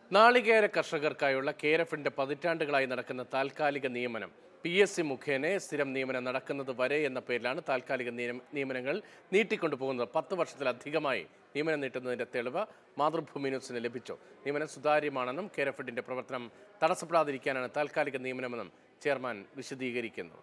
നാളികേര കർഷകർക്കായുള്ള കേരഫിന്റെ പതിറ്റാണ്ടുകളായി നടക്കുന്ന താൽക്കാലിക നിയമനം പി എസ് സി മുഖേന സ്ഥിരം നിയമനം നടക്കുന്നത് വരെ എന്ന പേരിലാണ് താൽക്കാലിക നിയമ- നിയമനങ്ങൾ നീട്ടിക്കൊണ്ടുപോകുന്നത് പത്ത് വർഷത്തിലധികമായി നിയമനം നീട്ടുന്നതിന്റെ തെളിവ് മാതൃഭൂമി ന്യൂസിന് ലഭിച്ചു നിയമനം സുതാര്യമാണെന്നും കേരഫിഡിന്റെ പ്രവർത്തനം തടസ്സപ്പെടാതിരിക്കാനാണ് താൽക്കാലിക നിയമനമെന്നും ചെയർമാൻ വിശദീകരിക്കുന്നു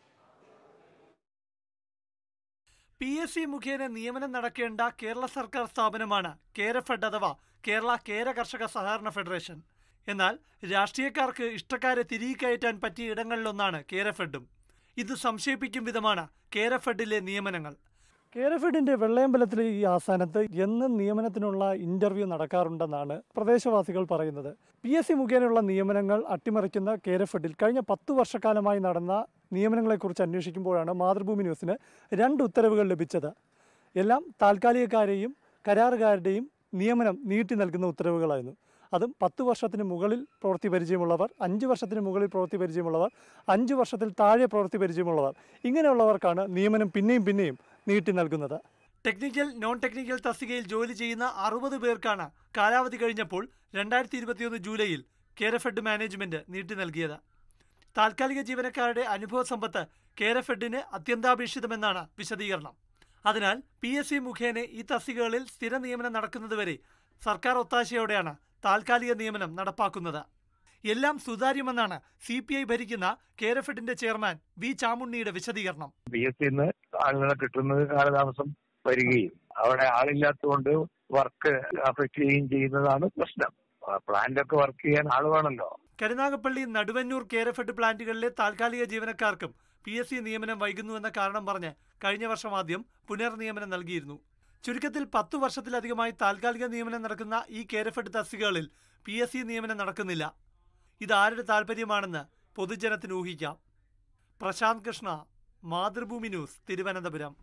പി എസ് സി മുഖേന നിയമനം നടക്കേണ്ട കേരള സർക്കാർ സ്ഥാപനമാണ് കേരഫെഡ് അഥവാ കേരള കേര കർഷക സഹകരണ ഫെഡറേഷൻ എന്നാൽ രാഷ്ട്രീയക്കാർക്ക് ഇഷ്ടക്കാരെ തിരികെ കയറ്റാൻ പറ്റിയ ഇടങ്ങളിലൊന്നാണ് കേരഫെഡും ഇത് സംശയിപ്പിക്കും വിധമാണ് കേരഫെഡിലെ നിയമനങ്ങൾ കേരഫെഡിന്റെ വെള്ളയമ്പലത്തിലെ ഈ ആസ്ഥാനത്ത് എന്നും നിയമനത്തിനുള്ള ഇന്റർവ്യൂ നടക്കാറുണ്ടെന്നാണ് പ്രദേശവാസികൾ പറയുന്നത് പി എസ് സി മുഖേനയുള്ള നിയമനങ്ങൾ അട്ടിമറിക്കുന്ന കേരഫെഡിൽ കഴിഞ്ഞ പത്തു വർഷക്കാലമായി നടന്ന നിയമനങ്ങളെക്കുറിച്ച് അന്വേഷിക്കുമ്പോഴാണ് മാതൃഭൂമി ന്യൂസിന് രണ്ട് ഉത്തരവുകൾ ലഭിച്ചത് എല്ലാം താൽക്കാലികക്കാരെയും കരാറുകാരുടെയും നിയമനം നീട്ടി നൽകുന്ന ഉത്തരവുകളായിരുന്നു അതും പത്ത് വർഷത്തിന് മുകളിൽ പ്രവൃത്തി പരിചയമുള്ളവർ അഞ്ച് വർഷത്തിന് മുകളിൽ പ്രവൃത്തി പരിചയമുള്ളവർ അഞ്ച് വർഷത്തിൽ താഴെ പ്രവൃത്തി പരിചയമുള്ളവർ ഇങ്ങനെയുള്ളവർക്കാണ് നിയമനം പിന്നെയും പിന്നെയും നീട്ടി നൽകുന്നത് ടെക്നിക്കൽ നോൺ ടെക്നിക്കൽ തസ്തികയിൽ ജോലി ചെയ്യുന്ന അറുപത് പേർക്കാണ് കാലാവധി കഴിഞ്ഞപ്പോൾ രണ്ടായിരത്തി ഇരുപത്തിയൊന്ന് ജൂലൈയിൽ കേരഫെഡ് മാനേജ്മെന്റ് നീട്ടി നൽകിയത് താൽക്കാലിക ജീവനക്കാരുടെ അനുഭവ സമ്പത്ത് കേരഫെഡിന് അത്യന്താപേക്ഷിതമെന്നാണ് വിശദീകരണം അതിനാൽ പി എസ് സി മുഖേന ഈ തസ്തികകളിൽ സ്ഥിര നിയമനം നടക്കുന്നതുവരെ സർക്കാർ ഒത്താശയോടെയാണ് താൽക്കാലിക നിയമനം നടപ്പാക്കുന്നത് എല്ലാം സുതാര്യമെന്നാണ് സി പി ഐ ഭരിക്കുന്ന കേരഫെഡിന്റെ ചെയർമാൻ വി ചാമുണ്ണിയുടെ വിശദീകരണം പി എസ് സിന്ന് ആളുകളെ കിട്ടുന്നത് കാലതാമസം വരികയും അവിടെ ആളില്ലാത്തതുകൊണ്ട് വർക്ക് അഫക്ട് ചെയ്യുകയും ചെയ്യുന്നതാണ് പ്രശ്നം പ്ലാന്റൊക്കെ വർക്ക് ചെയ്യാൻ ആള് വേണമല്ലോ കരുനാഗപ്പള്ളി നടുവന്നൂർ കേരഫെഡ് പ്ലാന്റുകളിലെ താൽക്കാലിക ജീവനക്കാർക്കും പി എസ് സി നിയമനം വൈകുന്നുവെന്ന കാരണം പറഞ്ഞ് കഴിഞ്ഞ വർഷം ആദ്യം പുനർനിയമനം നൽകിയിരുന്നു ചുരുക്കത്തിൽ പത്തു വർഷത്തിലധികമായി താൽക്കാലിക നിയമനം നടക്കുന്ന ഈ കേരഫെഡ് തസ്തികകളിൽ പി എസ് സി നിയമനം നടക്കുന്നില്ല ഇതാരുടെ താല്പര്യമാണെന്ന് പൊതുജനത്തിന് ഊഹിക്കാം പ്രശാന്ത് കൃഷ്ണ മാതൃഭൂമി ന്യൂസ് തിരുവനന്തപുരം